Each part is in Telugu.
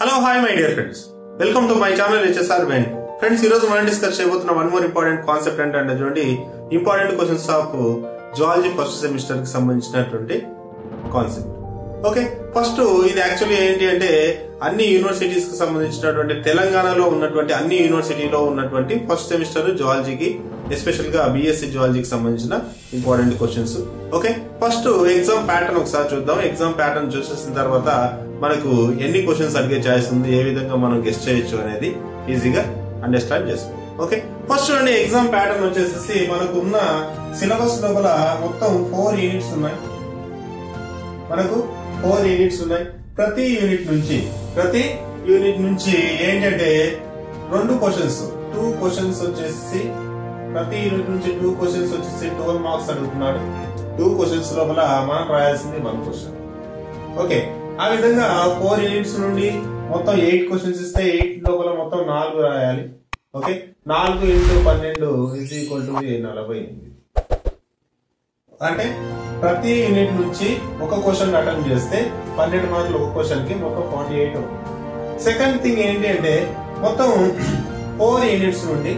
Hello hi my dear friends welcome to my channel HSR వెన్ ఫ్రెండ్స్ ఈ రోజు మనం డిస్కస్ చేయబోతున్న వన్ మోర్ ఇంపార్టెంట్ కాన్సెప్ట్ ఏంటంటే చూడండి important questions of zoology first semester కి సంబంధించినటువంటి కాన్సెప్ట్ ఓకే ఫస్ట్ ఇది యాక్చువల్లీ ఏంటి అంటే అన్ని యూనివర్సిటీస్ కి సంబంధించినటువంటి తెలంగాణలో ఉన్నటువంటి అన్ని యూనివర్సిటీలో ఉన్నటువంటి ఫస్ట్ సెమిస్టర్ జువాలజీకి ఎస్పెషల్ గా బిఎస్సి జువాలజీకి సంబంధించిన important questions okay first exam pattern ఒకసారి చూద్దాం ఎగ్జామ్ ప్యాటర్న్ చూసేసిన తర్వాత మనకు ఎన్ని క్వశ్చన్స్ అడిగే ఛాయిస్ ఉంది ఏ విధంగా మనం గెస్ట్ చేయొచ్చు అనేది ఈజీగా అండర్స్టాండ్ చేసుకో ఓకే ఫస్ట్ చూడండి ఎగ్జామ్ ప్యాటర్న్ వచ్చేసి మనకు ఉన్న సిలబస్ లోపల మొత్తం ఫోర్ యూనిట్స్ ఉన్నాయి మనకు ఫోర్ యూనిట్స్ ఉన్నాయి ప్రతి యూనిట్ నుంచి ప్రతి యూనిట్ నుంచి ఏంటంటే రెండు క్వశ్చన్స్ టూ క్వశ్చన్స్ వచ్చేసి ప్రతి యూనిట్ నుంచి టూ క్వశ్చన్స్ వచ్చేసి ట్వెల్వ్ మార్క్స్ అడుగుతున్నాడు టూ క్వశ్చన్స్ లోపల మనం రాయాల్సింది వన్ క్వశ్చన్ ఓకే ఆ విధంగా ఫోర్ యూనిట్స్ నుండి మొత్తం ఎయిట్ క్వశ్చన్స్ ఇస్తే ఎయిట్ లోపల మొత్తం నాలుగు రాయాలి ఓకే నాలుగు ఇంటూ పన్నెండు ఇజ్ ఈక్వల్ టు నలభై ఎనిమిది అంటే ప్రతి యూనిట్ నుంచి ఒక క్వశ్చన్ అటెంప్ట్ చేస్తే పన్నెండు మార్కులు ఒక క్వశ్చన్ కి మొత్తం ఫార్టీ ఎయిట్ సెకండ్ థింగ్ ఏంటి అంటే మొత్తం ఫోర్ యూనిట్స్ నుండి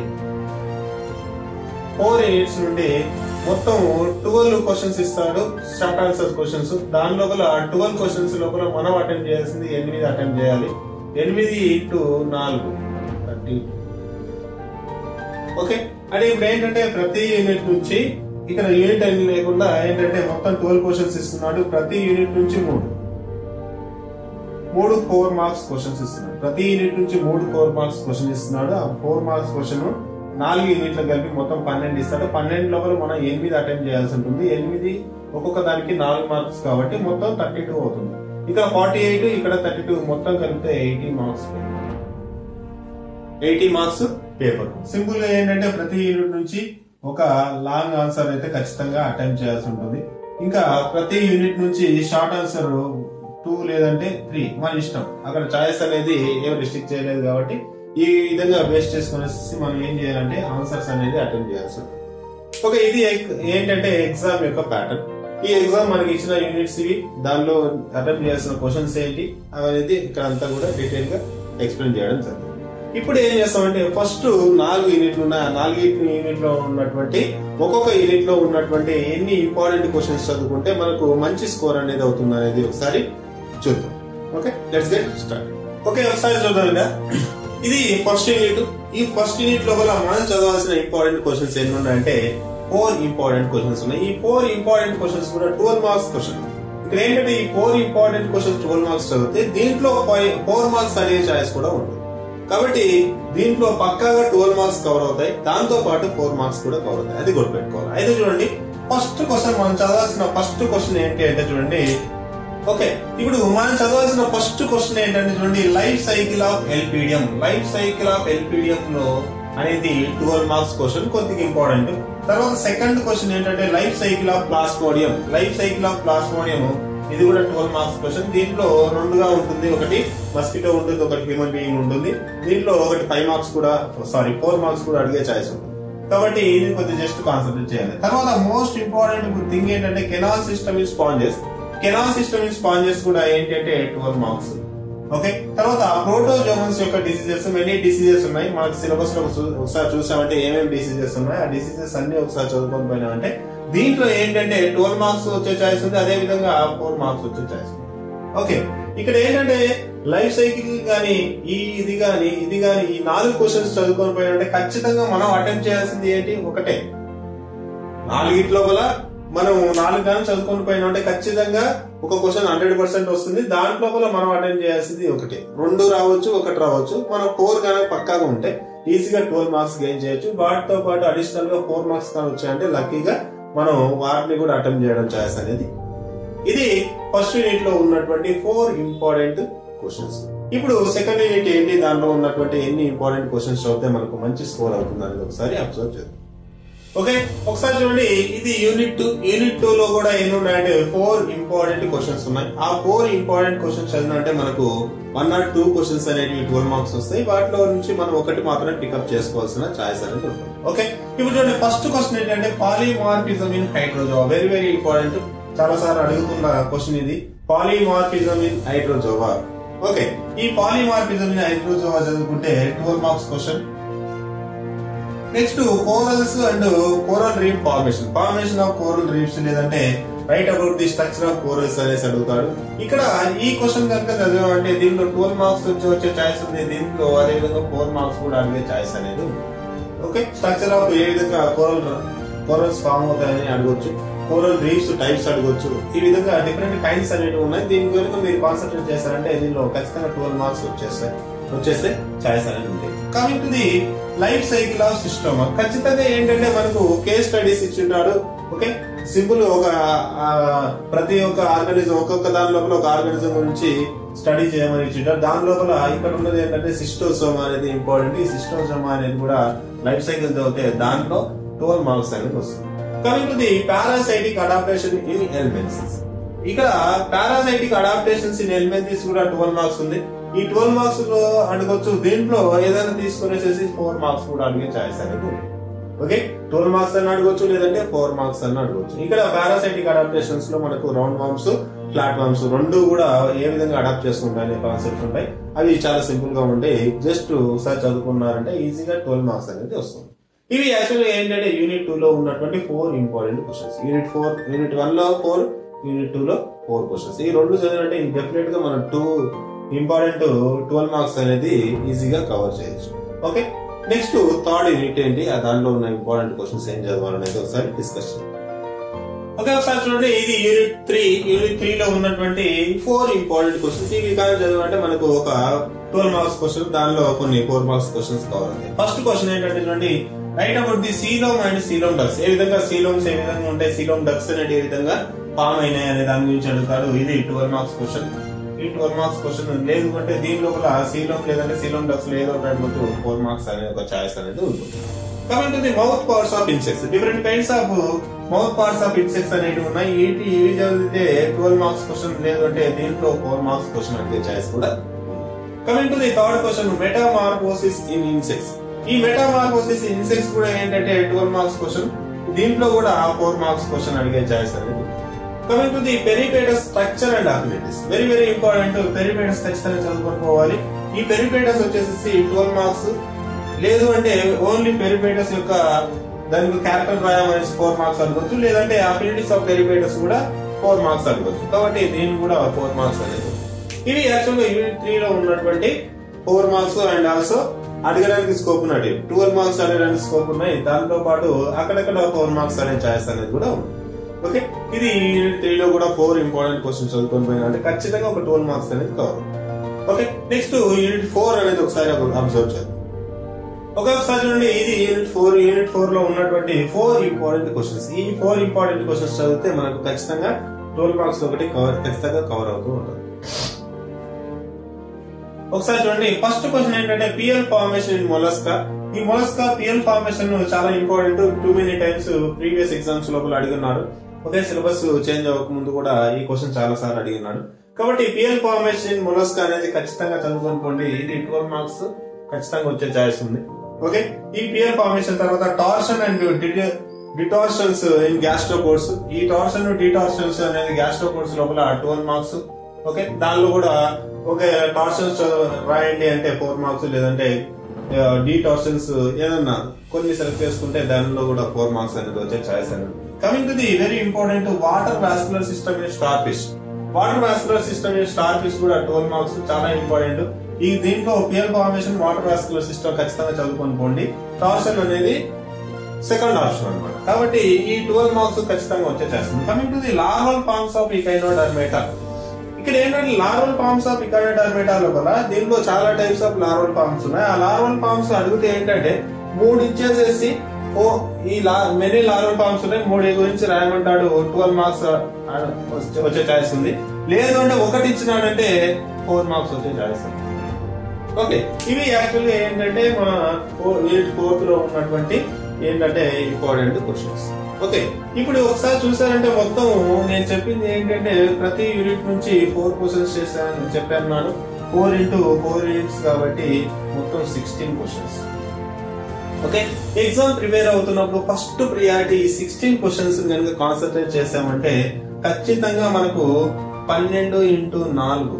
ఫోర్ యూనిట్స్ నుండి మొత్తం ట్వెల్వ్ క్వశ్చన్స్ ఇస్తాడు షార్ట్ ఆన్సర్ క్వశ్చన్స్ దాని లోపల ట్వెల్వ్ క్వశ్చన్స్ లోపల మనం అటెంప్ట్ చేయాల్సింది ఎనిమిది అటెంప్ట్ చేయాలి ఎనిమిది ఇంటూ నాలుగు థర్టీ ఓకే అంటే ఇప్పుడు ఏంటంటే ప్రతి యూనిట్ నుంచి ఇక్కడ యూనిట్ అని లేకుండా ఏంటంటే మొత్తం ట్వెల్వ్ క్వశ్చన్స్ ఇస్తున్నాడు ప్రతి యూనిట్ నుంచి మూడు మూడు ఫోర్ మార్క్స్ క్వశ్చన్స్ ఇస్తున్నాడు ప్రతి యూనిట్ నుంచి మూడు ఫోర్ మార్క్స్ క్వశ్చన్ ఇస్తున్నాడు ఆ ఫోర్ మార్క్స్ క్వశ్చన్ నాలుగు యూనిట్లు కలిపి మొత్తం పన్నెండు ఇస్తాడు పన్నెండు లోపల మనం ఎనిమిది అటెంప్ట్ చేయాల్సి ఉంటుంది ఎనిమిది ఒక్కొక్క దానికి నాలుగు మార్క్స్ కాబట్టి మొత్తం థర్టీ టూ అవుతుంది ఇక్కడ ఫార్టీ ఎయిట్ ఇక్కడ థర్టీ టూ మొత్తం కలిపితే eighty marks eighty marks paper simple గా ఏంటంటే ప్రతి యూనిట్ నుంచి ఒక లాంగ్ ఆన్సర్ అయితే ఖచ్చితంగా అటెంప్ట్ చేయాల్సి ఉంటుంది ఇంకా ప్రతి యూనిట్ నుంచి షార్ట్ ఆన్సర్ టూ లేదంటే త్రీ మన ఇష్టం అక్కడ చాయిస్ అనేది ఏం రిస్ట్రిక్ట్ చేయలేదు కాబట్టి ఈ విధంగా బేస్ చేసుకునేసి మనం ఏం చేయాలంటే ఆన్సర్స్ అనేది అటెంప్ట్ చేయాల్సి ఉంటుంది ఓకే ఇది ఎక్- ఏంటంటే ఎగ్జామ్ యొక్క ప్యాటర్న్ ఈ ఎగ్జామ్ మనకి ఇచ్చిన యూనిట్స్ ఇవి దానిలో అటెంప్ట్ చేయాల్సిన క్వశ్చన్స్ ఏంటి అనేది ఇక్కడ అంతా కూడా డీటెయిల్ గా ఎక్స్ప్లెయిన్ చేయడం జరిగింది ఇప్పుడు ఏం చేస్తామంటే ఫస్ట్ నాలుగు యూనిట్లు ఉన్నాయి ఆ నాలుగు యూనిట్ లో ఉన్నటువంటి ఒక్కొక్క యూనిట్ లో ఉన్నటువంటి ఎన్ని ఇంపార్టెంట్ క్వశ్చన్స్ చదువుకుంటే మనకు మంచి స్కోర్ అనేది అవుతుంది అనేది ఒకసారి చూద్దాం okay let's get start okay ఒకసారి చూద్దాం ఇంకా ఇది ఫస్ట్ యూనిట్ ఈ ఫస్ట్ యూనిట్ లోపల మనం చదవాల్సిన ఇంపార్టెంట్ క్వశ్చన్స్ ఎన్ని ఉన్నాయంటే ఫోర్ ఇంపార్టెంట్ క్వశ్చన్స్ ఉన్నాయి ఈ ఫోర్ ఇంపార్టెంట్ క్వశ్చన్స్ కూడా ట్వెల్వ్ మార్క్స్ క్వశ్చన్ ఇక్కడ ఏంటంటే ఈ four important questions twelve marks చదివితే దీంట్లో ఫోర్ మార్క్స్ అనే చాయిస్ కూడా ఉంటుంది కాబట్టి దీంట్లో పక్కాగా ట్వెల్వ్ మార్క్స్ కవర్ అవుతాయి దాంతో పాటు ఫోర్ మార్క్స్ కూడా కవర్ అవుతాయి అది గుర్తుపెట్టుకోవాలి అయితే చూడండి ఫస్ట్ క్వశ్చన్ మనం చదవాల్సిన ఫస్ట్ క్వశ్చన్ ఏంటి అంటే చూడండి ఓకే ఇప్పుడు మనం చదవాల్సిన ఫస్ట్ క్వశ్చన్ ఏంటంటే చూడండి life cycle of Elphidium life cycle of Elphidium లో అనేది ట్వెల్వ్ మార్క్స్ క్వశ్చన్ కొద్దిగా ఇంపార్టెంట్ తర్వాత సెకండ్ క్వశ్చన్ ఏంటంటే life cycle of Plasmodium life cycle of Plasmodium ఇది కూడా ట్వెల్వ్ మార్క్స్ క్వశ్చన్ దీంట్లో రెండుగా ఉంటుంది ఒకటి మస్కిటో ఉంటుంది ఒకటి హ్యూమన్ బీయింగ్ ఉంటుంది దీంట్లో ఒకటి ఫైవ్ మార్క్స్ కూడా సారీ ఫోర్ మార్క్స్ కూడా అడిగే ఛాయిస్ ఉంటుంది కాబట్టి ఇది కొద్దిగా జస్ట్ కాన్సన్ట్రేట్ చేయాలి తర్వాత మోస్ట్ ఇంపార్టెంట్ థింగ్ ఏంటంటే canal system in sponges canal system in sponges కూడా ఏంటంటే ట్వెల్వ్ మార్క్స్ ఓకే తర్వాత ప్రోటోజోమన్స్ యొక్క డిసీజెస్ మెనీ డిసీజెస్ ఉన్నాయి మనకి సిలబస్ లో చూ- ఒకసారి చూసామంటే ఏమేమి డిసీజెస్ ఉన్నాయి ఆ డిసీజెస్ అన్ని ఒకసారి చదువుకొని పోయినామంటే దీంట్లో ఏంటంటే ట్వెల్వ్ మార్క్స్ వచ్చే ఛాయిస్ ఉంది అదే విధంగా ఫోర్ మార్క్స్ వచ్చే ఛాయిస్ ఉంది ఓకే ఇక్కడ ఏంటంటే లైఫ్ సైకిల్ గాని ఈ ఇది గాని ఇది గాని ఈ నాలుగు క్వశ్చన్స్ చదువుకొని పోయినంటే ఖచ్చితంగా మనం అటెంప్ట్ చేయాల్సింది ఏంటి ఒకటే నాలుగిటి లోపల మనం నాలుగు కానీ చదువుకొని పోయినంటే ఖచ్చితంగా ఒక క్వశ్చన్ హండ్రెడ్ పర్సెంట్ వస్తుంది దాంట్ లోపల మనం అటెండ్ చేయాల్సింది ఒకటి రెండు రావచ్చు ఒకటి రావచ్చు మనం ఫోర్ కానీ పక్కాగా ఉంటే ఈజీగా ట్వెల్వ్ మార్క్స్ గెయిన్ చేయొచ్చు వాటితో పాటు అడిషనల్ గా ఫోర్ మార్క్స్ కానీ వచ్చాయంటే లక్కీగా మనం వాటిని కూడా అటెంప్ట్ చేయడం ఛాయిస్ అనేది ఇది ఫస్ట్ యూనిట్ లో ఉన్నటువంటి ఫోర్ ఇంపార్టెంట్ క్వశ్చన్స్ ఇప్పుడు సెకండ్ యూనిట్ ఏంటి దాంట్లో ఉన్నటువంటి ఎన్ని ఇంపార్టెంట్ క్వశ్చన్స్ చదివితే మనకు మంచి స్కోర్ అవుతుంది అనేది ఒకసారి అబ్జర్వ్ చేద్దాం ఓకే ఒకసారి చూడండి ఇది యూనిట్ టూ యూనిట్ టూ లో కూడా ఎన్ని ఉన్నాయంటే ఫోర్ ఇంపార్టెంట్ క్వశ్చన్స్ ఉన్నాయి ఆ ఫోర్ ఇంపార్టెంట్ క్వశ్చన్స్ చదివినంటే మనకు వన్ ఆర్ టూ క్వశ్చన్స్ అనేవి ట్వెల్వ్ మార్క్స్ వస్తాయి వాటిలో నుంచి మనం ఒకటి మాత్రమే పికప్ చేసుకోవాల్సిన ఛాయిస్ అనేది ఉంటుంది ఓకే ఇప్పుడు చూడండి ఫస్ట్ క్వశ్చన్ ఏంటంటే polymorphism in Hydrozoa very very important చాలా సార్లు అడుగుతున్న క్వశ్చన్ ఇది పాలిమార్ఫిజం ఇన్ హైడ్రోజోవా ఓకే ఈ పాలిమార్ఫిజం ని ఐదు చదువుకుంటే twelve marks question next corals and coral reef formation formation of coral reefs లేదంటే write about the structure of corals అనేసి అడుగుతాడు ఇక్కడ ఈ క్వశ్చన్ కనుక చదివామంటే దీంట్లో ట్వెల్వ్ మార్క్స్ వచ్చి వచ్చే ఛాయిస్ ఉంది దీంట్లో అదే విధంగా ఫోర్ మార్క్స్ కూడా అడిగే ఛాయిస్ అనేది ఉంది. ఓకే స్ట్రక్చర్ ఆఫ్ ఏ విధంగా కోరల్ కోరల్స్ ఫామ్ అవుతాయని అడగొచ్చు కోరల్ రీఫ్స్ టైప్స్ అడగొచ్చు ఈ విధంగా డిఫరెంట్ కైండ్స్ అనేవి ఉన్నాయి దీని కనుక మీరు కాన్సన్ట్రేట్ చేశారంటే దీనిలో ఖచ్చితంగా ట్వెల్వ్ మార్క్స్ వచ్చేస్తాయి వచ్చేస్తే ఛాయిస్ అనేది ఉంది coming to the life cycle of system ఖచ్చితంగా ఏంటంటే మనకు కేస్ స్టడీస్ ఇచ్చింటాడు ఓకే సింపుల్ ఒక ఆ, ప్రతి ఒక్క ఆర్గానిజం ఒక్కొక్క దాని లోపల ఒక ఆర్గానిజం గురించి స్టడీ చేయమని ఇచ్చింటారు దాని లోపల ఇక్కడ ఉన్నది ఏంటంటే సిస్టోసోమా అనేది ఇంపార్టెంట్ ఈ సిస్టోసోమా అనేది కూడా లైఫ్ సైకిల్ చదివితే దాంట్లో ట్వెల్వ్ మార్క్స్ అనేది వస్తుంది coming to the parasitic adaptation in helminths ఇక్కడ పారాసైటిక్ అడాప్టేషన్స్ ఇన్ ఎలిమెంట్స్ కూడా ట్వెల్వ్ మార్క్స్ ఉంది ఈ ట్వెల్వ్ మార్క్స్ లో అడగొచ్చు దీంట్లో ఏదైనా తీసుకునేసేసి ఫోర్ మార్క్స్ కూడా అడిగే ఛాయిస్ అనేది ఉంది ఓకే ట్వెల్వ్ మార్క్స్ అని అడగొచ్చు లేదంటే ఫోర్ మార్క్స్ అని అడగొచ్చు ఇక్కడ పారాసైటిక్ అడాప్టేషన్స్ లో మనకు రౌండ్ వామ్స్ ఫ్లాట్ వామ్స్ రెండు కూడా ఏ విధంగా అడాప్ట్ చేసుకుంటాయి అనే కాన్సెప్ట్స్ ఉంటాయి అవి చాలా సింపుల్ గా ఉంటాయి జస్ట్ ఒకసారి చదువుకున్నారంటే ఈజీగా ట్వెల్వ్ మార్క్స్ అనేది వస్తుంది ఇవి యాక్చువల్గా ఏంటంటే యూనిట్ టూ లో ఉన్నటువంటి four important questions unit four unit one లో ఫోర్ యూనిట్ టూ లో ఫోర్ క్వశ్చన్స్ ఈ రెండు చదివినట్టే డెఫినెట్ గా మనం టూ ఇంపార్టెంట్ ట్వెల్వ్ మార్క్స్ అనేది ఈజీగా కవర్ చేయొచ్చు ఓకే నెక్స్ట్ థర్డ్ యూనిట్ ఏంటి ఆ దానిలో ఉన్న ఇంపార్టెంట్ క్వశ్చన్స్ ఏం చదవాలనేది ఒకసారి డిస్కస్ చేద్దాం ఓకే ఒకసారి చూడండి ఇది యూనిట్ త్రీ యూనిట్ త్రీ లో ఉన్నటువంటి ఫోర్ ఇంపార్టెంట్ క్వశ్చన్స్ ఇవి కానీ చదవాలంటే మనకు ఒక ట్వెల్వ్ మార్క్స్ క్వశ్చన్ దానిలో కొన్ని ఫోర్ మార్క్స్ క్వశ్చన్స్ కావాలి ఫస్ట్ క్వశ్చన్ ఏంటంటే చూడండి write about the coelom and coelom ducts ఏ విధంగా సీలోమ్స్ ఏ విధంగా ఉంటాయి సీలోమ్ డక్స్ అనేవి ఏ విధంగా ఫామ్ అయినాయి అనే దాని గురించి అడుగుతాడు ఇది ట్వెల్వ్ మార్క్స్ క్వశ్చన్ ఈ ట్వెల్వ్ మార్క్స్ క్వశ్చన్ లేదు అంటే దీని లోపల సీలోమ్ లేదంటే సీలోమ్ డక్స్ లేదో ఒకటి అడుగుతూ ఫోర్ మార్క్స్ అనే ఒక ఛాయిస్ అనేది ఉంటుంది coming to the mouth parts of insects different kinds of mouth parts of insects అనేవి ఉన్నాయి ఏంటి ఇవి చదివితే ట్వెల్వ్ మార్క్స్ క్వశ్చన్ లేదు అంటే దీంట్లో ఫోర్ మార్క్స్ క్వశ్చన్ అడిగే ఛాయిస్ కూడా coming to the third question metamorphosis in insects ఈ మెటామార్కోసిస్ ఇన్సెక్ట్స్ కూడా ఏంటంటే ట్వెల్వ్ మార్క్స్ క్వశ్చన్ దీంట్లో కూడా ఫోర్ మార్క్స్ క్వశ్చన్ అడిగే ఛాయిస్ అనేది coming to the Peripatus structure and affinities very very important Peripatus ఖచ్చితంగా చదువుకొని పోవాలి ఈ పెరిపేటస్ వచ్చేసి ట్వెల్వ్ మార్క్స్ లేదు అంటే ఓన్లీ పెరిపేటస్ యొక్క దానికి క్యారెక్టర్ రాయమనేసి ఫోర్ మార్క్స్ అడగొచ్చు లేదంటే అబిలిటీస్ ఆఫ్ పెరిపేటస్ కూడా ఫోర్ మార్క్స్ అడగొచ్చు కాబట్టి దీనికి కూడా ఫోర్ మార్క్స్ అనేది ఇవి యాక్చువల్గా యూనిట్ త్రీ లో ఉన్నటువంటి ఫోర్ మార్క్స్ అండ్ ఆల్సో అడగడానికి స్కోప్ ఉన్నది ట్వెల్వ్ మార్క్స్ అడగడానికి స్కోప్ ఉన్నాయి దాంతో పాటు అక్కడక్కడ ఫోర్ మార్క్స్ అనే ఛాయిస్ అనేది కూడా ఉంది ఓకే ఇది యూనిట్ త్రీ లో కూడా ఫోర్ ఇంపార్టెంట్ క్వశ్చన్స్ చదువుకొని పోయినా అంటే ఖచ్చితంగా ఒక ట్వెల్వ్ మార్క్స్ అనేది cover okay next unit four అనేది ఒకసారి అబ్జర్వ్ చేద్దాం ఒకసారి చూడండి ఇది యూనిట్ ఫోర్ యూనిట్ ఫోర్ లో ఉన్నటువంటి ఫోర్ ఇంపార్టెంట్ క్వశ్చన్స్ ఈ ఫోర్ ఇంపార్టెంట్ క్వశ్చన్స్ చదివితే మనకు ఖచ్చితంగా ట్వెల్వ్ మార్క్స్ ఒకటి కవర్ ఖచ్చితంగా కవర్ అవుతూ ఉంటుంది ఒకసారి చూడండి ఫస్ట్ క్వశ్చన్ ఏంటంటే పిఎల్ ఫార్మేషన్ ఇన్ మొలస్కా ఈ మొలస్కా పిఎల్ ఫార్మేషన్ చాలా important too many times previous exams లోపల అడిగినారు ఒకే సిలబస్ చేంజ్ అవ్వక ముందు కూడా ఈ క్వశ్చన్ చాలా సార్లు అడిగినాడు కాబట్టి పిఎల్ ఫార్మేషన్ మొలస్కా అనేది ఖచ్చితంగా చదువుకొని పోండి ఇది ట్వెల్వ్ మార్క్స్ ఖచ్చితంగా వచ్చే ఛాయిస్ ఉంది ఓకే ఈ పిఎల్ ఫార్మేషన్ తర్వాత torsion and detorsions in gastropods ఈ టార్షన్ డిటార్షన్స్ అనేది గ్యాస్ట్రోకోడ్స్ లోపల ట్వెల్వ్ మార్క్స్ ఓకే దానిలో కూడా ఓకే టార్షన్స్ రాయండి అంటే ఫోర్ మార్క్స్ లేదంటే డి టార్షన్స్ ఏదన్నా కొన్ని సెలెక్ట్ చేసుకుంటే దానిలో కూడా ఫోర్ మార్క్స్ అనేది వచ్చే ఛాయిస్ అనేది coming to the very important water vascular system in starfish water vascular system in starfish కూడా ట్వెల్వ్ మార్క్స్ చాలా ఇంపార్టెంట్ ఈ దీంట్లో pearl formation water vascular system ఖచ్చితంగా చదువుకొని పోండి టార్షన్ అనేది సెకండ్ ఆప్షన్ అన్నమాట కాబట్టి ఈ ట్వెల్వ్ మార్క్స్ ఖచ్చితంగా వచ్చే చేస్తుంది coming to the larval forms of Echinodermata ఇక్కడ ఏంటంటే లార్వల్ ఫార్మ్స్ ఆఫ్ ఇకైనోడర్మేటా లోపల దీంట్లో చాలా టైప్స్ ఆఫ్ లార్వల్ ఫార్మ్స్ ఉన్నాయి ఆ లార్వల్ ఫార్మ్స్ అడిగితే ఏంటంటే మూడు ఇచ్చేసేసి ఓ ఈ లా మెనీ లార్వల్ ఫార్మ్స్ ఉన్నాయి మూడు గురించి రాయమంటాడు ట్వెల్వ్ మార్క్స్ వచ్చే ఛాయిస్ ఉంది లేదు అంటే ఒకటి ఇచ్చినాడంటే ఫోర్ మార్క్స్ వచ్చే ఛాయిస్ ఉంది ఓకే ఇవి యాక్చువల్లీ ఏంటంటే మన యూనిట్ ఫోర్త్ లో ఉన్నటువంటి ఏంటంటే ఇంపార్టెంట్ క్వశ్చన్స్ ఓకే ఇప్పుడు ఒకసారి చూసారంటే మొత్తం నేను చెప్పింది ఏంటంటే ప్రతి యూనిట్ నుంచి ఫోర్ క్వశ్చన్స్ చేశాను చెప్పాను ఫోర్ ఇంటూ ఫోర్ యూనిట్స్ కాబట్టి మొత్తం sixteen questions okay exam prepare అవుతున్నప్పుడు ఫస్ట్ ప్రియారిటీ సిక్స్టీన్ క్వశ్చన్స్ కనుక కాన్సన్ట్రేట్ చేసామంటే ఖచ్చితంగా మనకు పన్నెండు ఇంటూ నాలుగు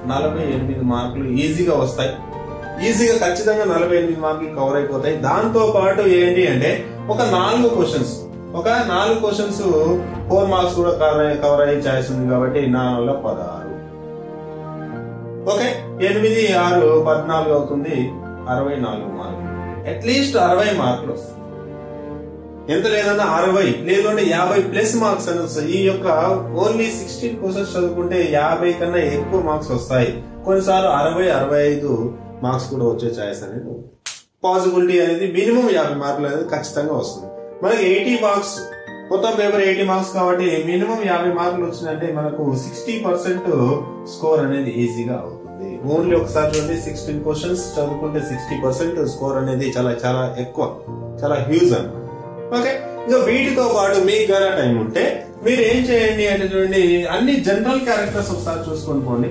నలభై ఎనిమిది మార్కులు ఈజీగా వస్తాయి ఈజీగా ఖచ్చితంగా నలభై ఎనిమిది మార్కులు కవర్ అయిపోతాయి దాంతో పాటు ఏంటి అంటే ఒక నాలుగు క్వశ్చన్స్ ఒక నాలుగు క్వశ్చన్స్ ఫోర్ మార్క్స్ కూడా కవర్ కవర్ అయ్యే ఛాయిస్ ఉంది కాబట్టి నాలుగులో పదహారు ఓకే ఎనిమిది ఆరు పద్నాలుగు అవుతుంది అరవై నాలుగు మార్కులు అట్లీస్ట్ అరవై మార్కులు వస్తాయి ఎంత లేదన్నా అరవై లేదంటే యాభై ప్లస్ మార్క్స్ అని వస్తాయి ఈ యొక్క ఓన్లీ సిక్స్టీన్ క్వశ్చన్స్ చదువుకుంటే యాభై కన్నా ఎక్కువ మార్క్స్ వస్తాయి కొన్నిసార్లు అరవై అరవై ఐదు మార్క్స్ కూడా వచ్చే ఛాయిస్ అనేది పాసిబిలిటీ అనేది మినిమం యాభై మార్కులు అనేది ఖచ్చితంగా వస్తుంది మనకి ఎయిటీ మార్క్స్ మొత్తం పేపర్ ఎయిటీ మార్క్స్ కాబట్టి మినిమం యాభై మార్కులు వచ్చిందంటే మనకు సిక్స్టీ పర్సెంట్ స్కోర్ అనేది ఈజీగా అవుతుంది ఓన్లీ ఒకసారి చూడండి సిక్స్టీన్ క్వశ్చన్స్ చదువుకుంటే సిక్స్టీ పర్సెంట్ స్కోర్ అనేది చాలా చాలా ఎక్కువ చాలా హ్యూజ్ అన్నమాట ఓకే ఇంకా వీటితో పాటు మీకు గన టైం ఉంటే మీరు ఏం చేయండి అంటే చూడండి అన్ని జనరల్ క్యారెక్టర్స్ ఒకసారి చూసుకొని పోండి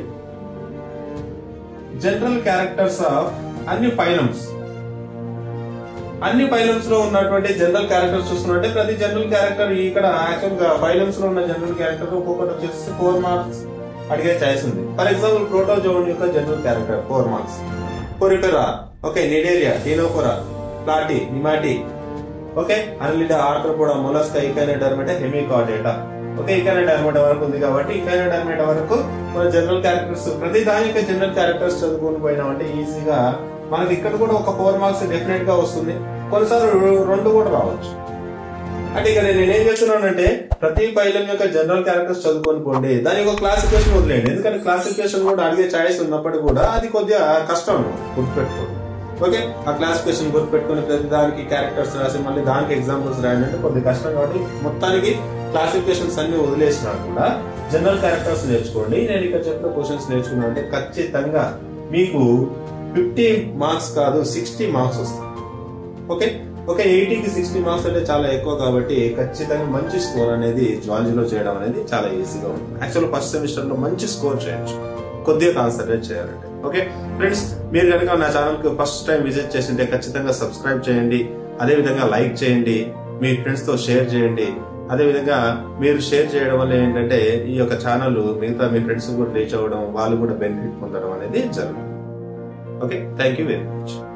జనరల్ క్యారెక్టర్స్ ఆఫ్ అన్ని ఫైలమ్స్ అన్ని ఫైలమ్స్ లో ఉన్నటువంటి జనరల్ క్యారెక్టర్స్ చూసుకున్నట్టే ప్రతి జనరల్ క్యారెక్టర్ ఇక్కడ యాక్చువల్ గా ఫైలమ్స్ లో ఉన్న జనరల్ క్యారెక్టర్ ఒక్కొక్కటి వచ్చేసి ఫోర్ మార్క్స్ అడిగే ఛాయిస్ ఉంది ఫర్ ఎగ్జాంపుల్ ప్రోటోజోన్ యొక్క general character four marks Porifera okay Cnidaria Ctenophora ప్లాటి Nematoda okay Annelida Arthropoda Mollusca Echinodermata Hemichordata okay Echinodermata వరకు ఉంది కాబట్టి ఇకైనడర్మేటా వరకు మన జనరల్ క్యారెక్టర్స్ ప్రతి దానికి జనరల్ క్యారెక్టర్స్ చదువుకొని పోయినామంటే ఈజీగా మనకి ఇక్కడ కూడా ఒక ఫోర్ మార్క్స్ డెఫినెట్ గా వస్తుంది కొన్నిసార్లు రెండు కూడా రావచ్చు అంటే ఇక్కడ నేను ఏం చెప్తున్నానంటే ప్రతి పైలం యొక్క జనరల్ క్యారెక్టర్స్ చదువుకొని పోండి దాని యొక్క క్లాసిఫికేషన్ వదిలేయండి ఎందుకంటే క్లాసిఫికేషన్ కూడా అడిగే ఛాయిస్ ఉన్నప్పటికీ కూడా అది కొద్దిగా కష్టం గుర్తుపెట్టుకోండి ఓకే ఆ క్లాసిఫికేషన్ గుర్తుపెట్టుకుని ప్రతి దానికి క్యారెక్టర్స్ రాసి మళ్ళీ దానికి ఎగ్జాంపుల్స్ రాయండి అంటే కొద్దిగా కష్టం కాబట్టి మొత్తానికి క్లాసిఫికేషన్స్ అన్ని వదిలేసినా కూడా జనరల్ క్యారెక్టర్స్ నేర్చుకోండి నేను ఇక్కడ చెప్పిన క్వశ్చన్స్ నేర్చుకున్నా అంటే ఖచ్చితంగా మీకు ఫిఫ్టీ మార్క్స్ కాదు సిక్స్టీ మార్క్స్ వస్తాయి ఓకే ఓకే ఎయిటీకి సిక్స్టీ మార్క్స్ అంటే చాలా ఎక్కువ కాబట్టి ఖచ్చితంగా మంచి స్కోర్ అనేది జువాలజీలో చేయడం అనేది చాలా ఈజీగా ఉంటుంది యాక్చువల్ ఫస్ట్ సెమిస్టర్ లో మంచి స్కోర్ చేయొచ్చు కొద్దిగా కాన్సన్ట్రేట్ చేయాలంటే ఓకే ఫ్రెండ్స్ మీరు కనుక నా ఛానల్ కి ఫస్ట్ టైం విజిట్ చేసింటే ఖచ్చితంగా సబ్స్క్రైబ్ చేయండి అదే విధంగా లైక్ చేయండి మీ ఫ్రెండ్స్ తో షేర్ చేయండి అదే విధంగా మీరు షేర్ చేయడం వల్ల ఏంటంటే ఈ యొక్క ఛానల్ మిగతా మీ ఫ్రెండ్స్ కూడా రీచ్ అవ్వడం వాళ్ళు కూడా బెనిఫిట్ పొందడం అనేది జరుగుతుంది okay thank you very much